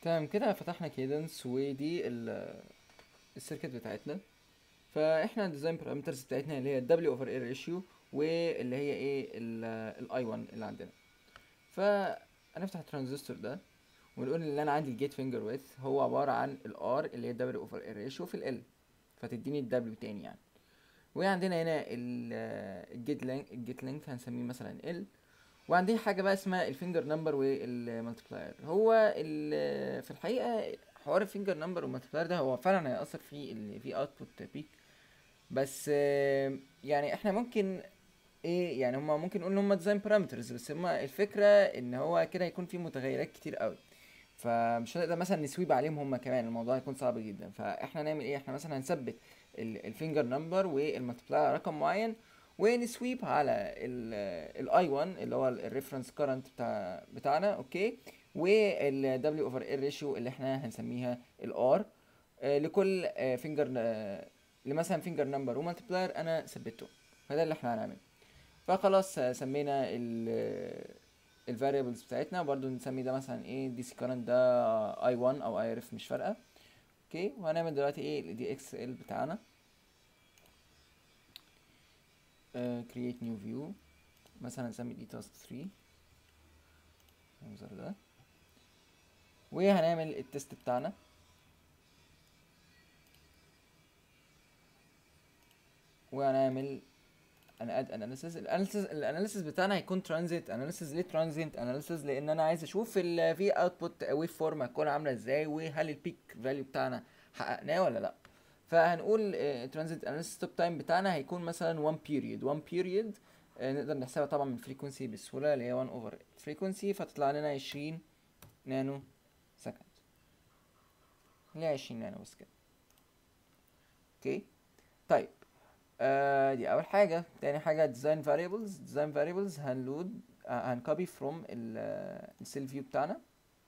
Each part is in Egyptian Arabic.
تمام كده فتحنا كيدنس ودي ال- السيركت بتاعتنا فاحنا الديزاين بارامترز بتاعتنا اللي هي الدبليو اوفر اير ريشيو واللي هي ايه الاي 1 اللي عندنا فهنفتح الترانزستور ده ونقول ان انا عندي الجيت فينجر ويث هو عباره عن الار اللي هي الدبليو اوفر اير ريشيو في ال فتديني الدبليو تاني يعني وعندنا هنا الجيت لينك الجيت لينك هنسميه مثلا ال وعندي حاجه بقى اسمها الفينجر نمبر والمالتيبلاير هو ال- في الحقيقه حوار الفينجر نمبر والمالتيبلاير ده هو فعلا هيأثر في ال في اوتبوت بيك بس آه، يعني احنا ممكن ايه يعني هما ممكن نقول ان هما ديزاين بارامترز بس هما الفكره ان هو كده هيكون في متغيرات كتير قوي فمش هنقدر مثلا نسويب عليهم هما كمان الموضوع هيكون صعب جدا فاحنا نعمل ايه احنا مثلا هنثبت الفينجر نمبر والمالتيبلاير رقم معين ونسويب على الاي 1 اللي هو الريفرنس كارنت بتاع بتاعنا اوكي والدبليو اوفر ال ريشيو اللي احنا هنسميها الار لكل فينجر لمثلا فينجر نمبر ومالتيبلاير انا ثبته فده اللي احنا هنعمله فخلاص آه، سمينا ال الفاريبلز بتاعتنا برضو نسمي ده مثلا ايه دي سي كارنت ده اي 1 او اي اف مش فارقه اوكي وهنعمل دلوقتي ايه الدي اكس ال بتاعنا كرييت نيو فيو مثلا نسمي دي تاسك 3 المنظر ده وهنعمل التست بتاعنا وهنعمل انا اد اناليسيز الاناليسيز الاناليسيز بتاعنا هيكون ترانزيت اناليسيز ليه ترانزيت اناليسيز لان انا عايز اشوف ال في اوتبوت ويف فورم هتكون عامله ازاي وهل البيك فاليو بتاعنا حققناه ولا لا فهنقول ترانزيت اناليسيس ستوب تايم بتاعنا هيكون مثلا 1 بيريود 1 بيريود نقدر نحسبها طبعا من فريكونسي بسهوله اللي هي 1 اوفر فريكونسي فتطلع لنا 20 نانو سكند اللي هي 20 نانو بس كده اوكي طيب آه دي اول حاجه تاني حاجه design variables design variables هنلود آه هنكوبي from السيل فيو بتاعنا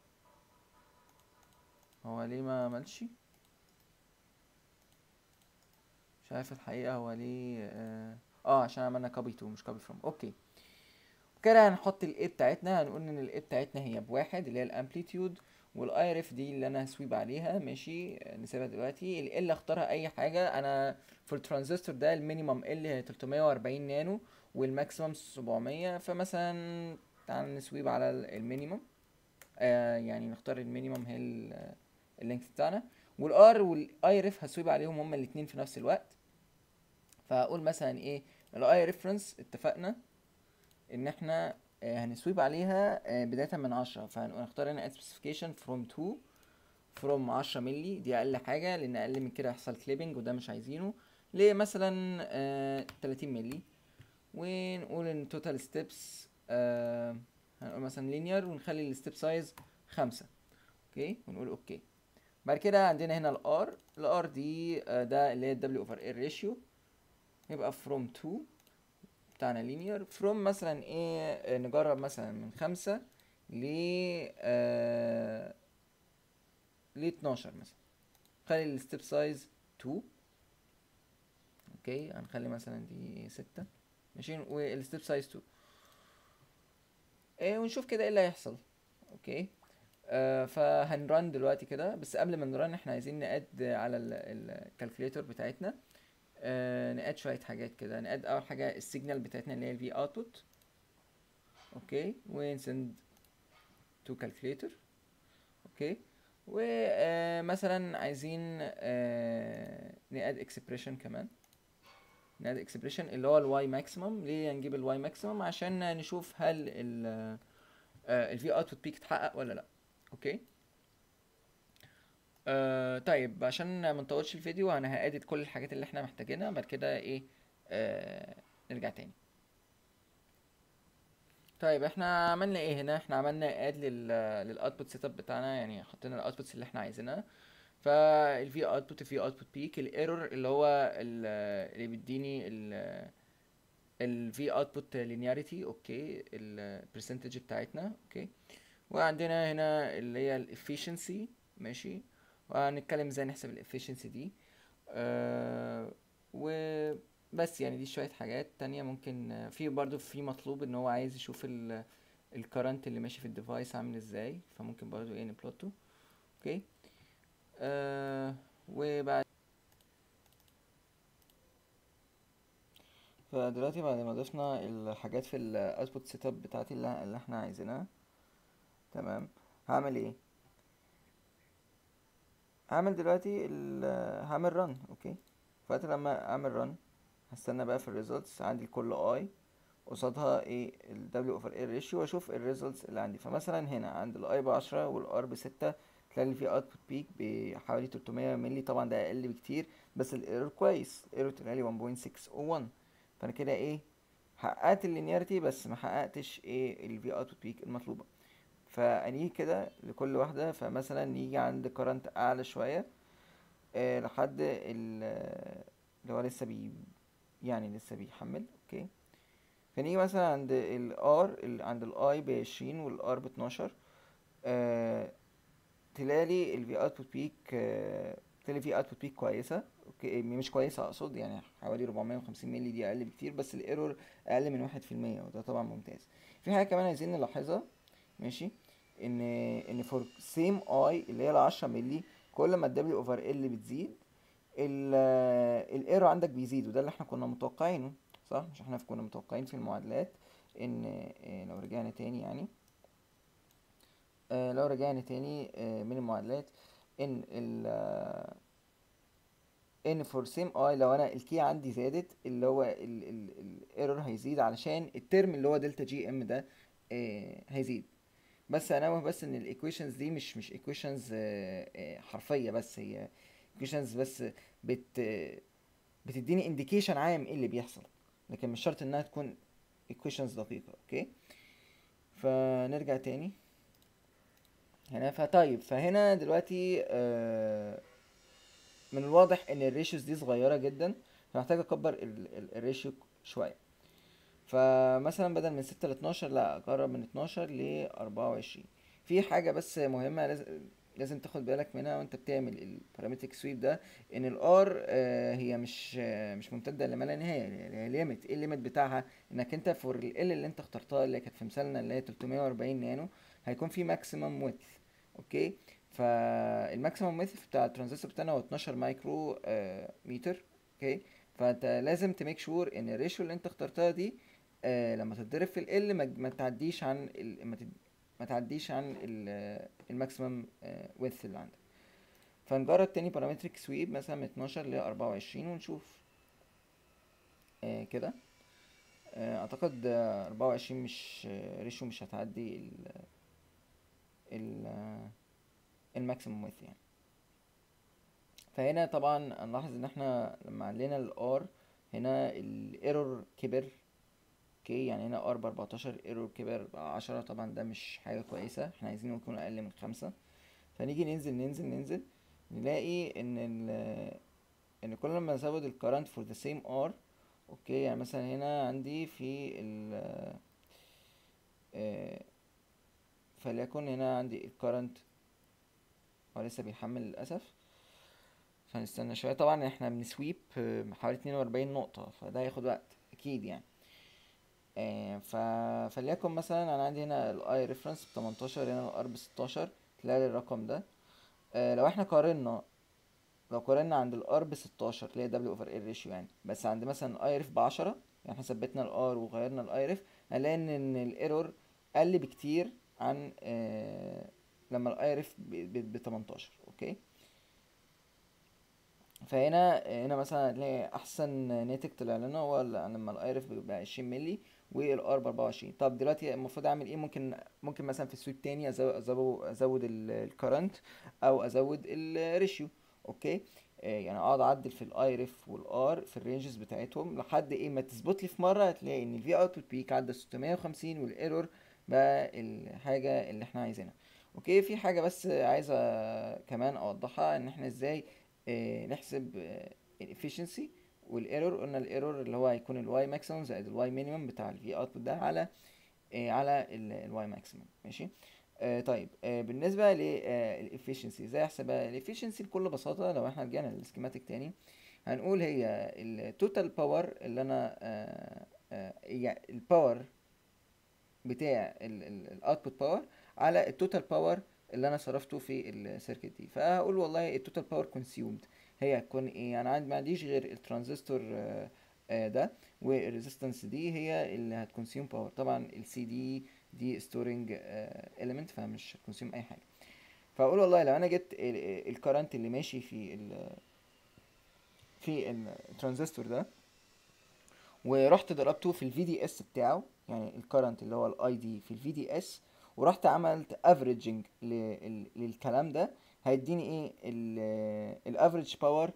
هو ليه ما عملش مش عارف الحقيقه هو ليه اه, آه عشان عملنا copy to مش copy from اوكي كده هنحط الاي بتاعتنا هنقول ان الاي بتاعتنا هي بواحد اللي هي الامبليتيود والاي اف دي اللي انا هسويب عليها ماشي آه، نسيبها دلوقتي ال ال اختارها اي حاجه انا في الترانزستور ده المينيمم ال هي 340 نانو والماكسيمم 700 فمثلا تعال نسويب على ال- المينيمم آه يعني نختار المينيمم هي ال- اللينكث بتاعنا والار والاي ريف هسويب عليهم هما الاتنين في نفس الوقت فاقول مثلا ايه الاي ريفرنس اتفقنا ان احنا آه، هنسويب عليها آه، بداية من عشرة فهنختار هنا سبيسيفيكيشن فروم تو فروم عشرة ملي دي اقل حاجة لان اقل من كده يحصل كليبنج وده مش عايزينه لمثلا آه 30 ملي ونقول ان توتال ستيبس آه هنقول مثلا لينير ونخلي الستيب سايز خمسة اوكي ونقول اوكي بعد كده عندنا هنا الار الار دي آه ده اللي هي الدبليو اوفر اير ريشيو يبقى فروم 2 بتاعنا لينير فروم مثلا ايه آه، نجرب مثلا من خمسة ل آه ل 12 مثلا خلي الستيب سايز 2 اوكي هنخلي مثلا دي ستة ماشي والستيب سايز 2 ايه ونشوف كده ايه اللي هيحصل اوكي آه فهنرن دلوقتي كده بس قبل ما نرن احنا عايزين نقاد على الكالكوليتور بتاعتنا آه نقاد شوية حاجات كده نقاد أول حاجة السيجنال بتاعتنا اللي هي الفي اوتبوت اوكي ونسند تو كالكوليتور اوكي ومثلا عايزين آه نقاد اكسبريشن كمان نقاد اكسبريشن اللي هو الواي ماكسيمم ليه هنجيب الواي ماكسيمم عشان نشوف هل ال الفي اوتبوت بيك اتحقق ولا لا اوكي آه طيب عشان ما نطولش الفيديو انا هادت كل الحاجات اللي احنا محتاجينها بعد كده ايه آه نرجع تاني طيب احنا عملنا ايه هنا احنا عملنا اد لل للاوتبوت سيت اب بتاعنا يعني حطينا الاوتبوتس اللي احنا عايزينها فالفي اوتبوت الفي اوتبوت بيك الايرور اللي هو ال- اللي بيديني ال الفي اوتبوت لينياريتي اوكي البرسنتج بتاعتنا اوكي وعندنا هنا اللي هي الافيشنسي ماشي وهنتكلم ازاي نحسب الافيشنسي دي آه وبس يعني دي شوية حاجات تانية ممكن آه، في برضو في مطلوب ان هو عايز يشوف ال الكرنت اللي ماشي في الديفايس عامل ازاي فممكن برضو ايه نبلوته اوكي آه وبعد فدلوقتي بعد ما ضفنا الحاجات في الاوتبوت سيت اب بتاعتي اللي اللي احنا عايزينها تمام هعمل ايه هعمل دلوقتي ال هعمل رن اوكي فوقت لما اعمل رن هستنى بقى في الريزلتس عندي كل اي قصادها ايه ال W over A ratio واشوف الريزلتس اللي عندي فمثلا هنا عند الاي بعشرة والار بستة تلاقي في اوتبوت بيك بحوالي 300 مللي طبعا ده اقل بكتير بس الايرور كويس الايرور طلع لي 1.601 فانا كده ايه حققت اللينياريتي بس ما حققتش ايه الفي اوتبوت بيك المطلوبه فانيجي كده لكل واحده فمثلا نيجي عند كرنت اعلى شويه آه لحد ال- اللي هو لسه بي يعني لسه بيحمل اوكي فنيجي مثلا عند ال R ال- عند ال I بعشرين وال R باتناشر آه تلاقي لي ال V output peak آه تلاقي في output peak كويسة اوكي مش كويسة اقصد يعني حوالي 450 مللي دي اقل بكتير بس الايرور اقل من واحد في المية وده طبعا ممتاز في حاجة كمان عايزين نلاحظها ماشي ان ان فور سيم اي اللي هي العشرة مللي كل ما الدبليو اوفر ال بتزيد الايرور عندك بيزيد وده اللي احنا كنا متوقعينه صح مش احنا كنا متوقعين في المعادلات ان آه، لو رجعنا تاني يعني آه، لو رجعنا تاني آه، من المعادلات ان ال آه، ان فور سيم اي لو انا الكي عندي زادت اللي هو الايرور هيزيد علشان الترم اللي هو دلتا جي ام ده آه، هيزيد بس انوه بس ان الايكويشنز دي مش مش ايكويشنز حرفيه بس هي ايكويشنز بس بت بتديني انديكيشن عام ايه اللي بيحصل لكن مش شرط انها تكون equations دقيقة اوكي فنرجع تاني هنا فطيب فهنا دلوقتي آه من الواضح ان الريشيوز دي صغيرة جدا فمحتاج اكبر ال- ال- الريشيو شوية فمثلا بدل من ستة لاتناشر لا اقرب من اتناشر لاربعة وعشرين في حاجة بس مهمة لازم لازم تاخد بالك منها وانت بتعمل البارامتريك سويب ده ان الار هي مش آه، مش ممتده لما لا نهايه هي ليميت ايه الليميت بتاعها انك انت فور ال اللي انت اخترتها اللي كانت في مثالنا اللي هي 340 نانو هيكون في ماكسيمم ويدث اوكي فالماكسيمم ويدث بتاع الترانزستور بتاعنا هو 12 مايكرو آه، متر اوكي فانت لازم تميك شور ان الريشيو اللي انت اخترتها دي آه، لما تتضرب في ال ما ما تعديش عن ال ما تد- ما تعديش عن الماكسيمم ويدث اللي عندك فنجرب تاني بارامتريك سويب مثلا من 12 ل 24 ونشوف آه كده آه اعتقد آه 24 مش آه ريشيو مش هتعدي ال ال آه الماكسيمم ويدث يعني فهنا طبعا نلاحظ ان احنا لما علينا الار هنا الايرور كبر اوكي يعني هنا ار ب 14 ايرور كبر ب 10 طبعا ده مش حاجه كويسه احنا عايزينه يكون اقل من خمسة فنيجي ننزل ننزل ننزل نلاقي ان ال ان كل ما ازود الكرنت فور ذا سيم ار اوكي يعني مثلا هنا عندي في ال آه، فليكن هنا عندي الكرنت هو لسه بيحمل للاسف فهنستنى شويه طبعا احنا بنسويب آه، حوالي 42 نقطه فده هياخد وقت اكيد يعني آه، ف... فليكن مثلا انا عندي هنا الاي ريفرنس ب 18 هنا الار ب 16 تلاقي الرقم ده آه، لو احنا قارنا لو قارنا عند الار ب 16 اللي هي دبليو اوفر اي ريشيو يعني بس عند مثلا الاي ريف ب 10 يعني احنا ثبتنا الار وغيرنا الاي ريف هنلاقي ان ان الايرور قل بكتير عن آه لما الاي ريف ب 18 اوكي فهنا هنا مثلا هتلاقي احسن ناتج طلع لنا هو ال- لما الاي ريف بيبقى 20 مللي والار ب 24 طب دلوقتي المفروض اعمل ايه ممكن ممكن مثلا في السويب تاني أزو- ازود ازود الكرنت او ازود الريشيو اوكي آه، يعني اقعد اعدل في الاي ريف والار في الرينجز بتاعتهم لحد ايه ما تظبط لي في مره هتلاقي ان الفي اوتبوت بيك عدى 650 والايرور بقى الحاجه اللي احنا عايزينها اوكي في حاجه بس عايزه كمان اوضحها ان احنا ازاي آه، نحسب الافشنسي والايرور قلنا الايرور اللي هو هيكون الواي ماكسيمم زائد الواي مينيمم بتاع الفي اوتبوت ده على آه، على الواي ماكسيمم ماشي آه طيب آه بالنسبه للافشنسي ازاي احسبها الافشنسي بكل بساطه لو احنا رجعنا للسكيماتيك تاني هنقول هي التوتال باور اللي انا آه آه هي الباور بتاع الاوتبوت باور على التوتال باور اللي انا صرفته في السيركت دي فهقول والله التوتال باور كونسيومد هي هتكون ايه انا عندي ما عنديش غير الترانزستور آه، آه، ده والريزيستنس دي هي اللي هتكونسيوم باور طبعا السي دي دي ستورنج اليمنت فمش هتكونسيوم اي حاجه فاقول والله لو انا جبت الكرنت اللي ماشي في ال في الترانزستور ده ورحت ضربته في الفي دي اس بتاعه يعني الكرنت اللي هو الاي دي في الفي دي اس ورحت عملت افريجنج للكلام ده هيديني ايه الافريج باور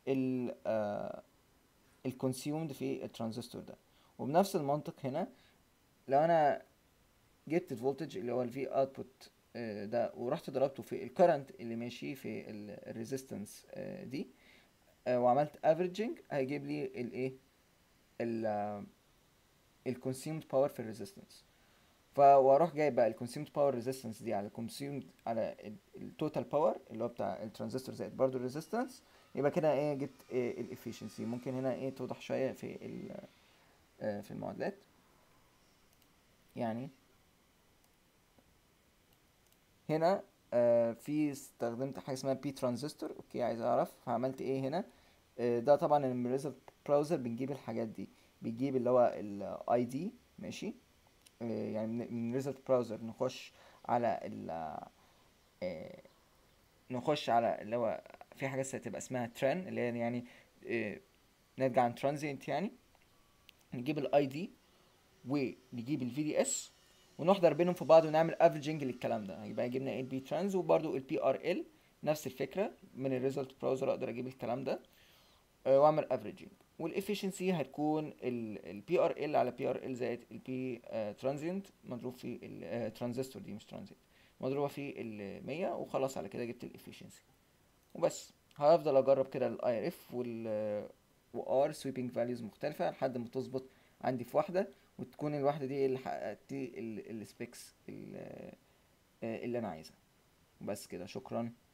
الكونسيومد في الترانزستور ده وبنفس المنطق هنا لو انا جبت الفولتج اللي هو الفي اوتبوت ده ورحت ضربته في الكرنت اللي ماشي في الريزيستنس دي آه، وعملت افريجنج هيجيب لي الايه ال الكونسيومد باور في الريزيستنس فواروح جايب بقى الكونسيومد باور ريزيستنس دي على الكونسيومد على التوتال باور اللي هو بتاع الترانزستور زائد برضو الريزيستنس يبقى كده ايه جبت إيه الافيشنسي ممكن هنا ايه توضح شويه في ال آه، في المعادلات يعني هنا آه في استخدمت حاجه اسمها بي ترانزستور اوكي عايز اعرف فعملت ايه هنا آه ده طبعا من الريزلت براوزر بنجيب الحاجات دي بيجيب اللي هو الاي دي ماشي آه يعني من- من ريزلت براوزر نخش على ال آه نخش على اللي هو في حاجه هتبقى اسمها ترن اللي هي يعني آه نرجع عن ترانزينت يعني نجيب الاي دي ونجيب الفي دي اس ونحضر بينهم في بعض ونعمل افريجنج للكلام ده يبقى جبنا ال بي ترانز وبرده ال بي ار ال نفس الفكره من الريزلت براوزر اقدر اجيب الكلام ده آه، واعمل افريجنج والافشنسي هتكون البي ار ال على بي ار ال زائد البي ترانزينت مضروب في الترانزستور دي مش ترانزينت مضروبه في ال 100 وخلاص على كده جبت الافشنسي وبس هفضل اجرب كده الاي ار اف وال وار سويبنج فاليوز مختلفه لحد ما تظبط عندي في واحده وتكون الواحده دي اللي حققت السبيكس اللي انا عايزها وبس كده شكرا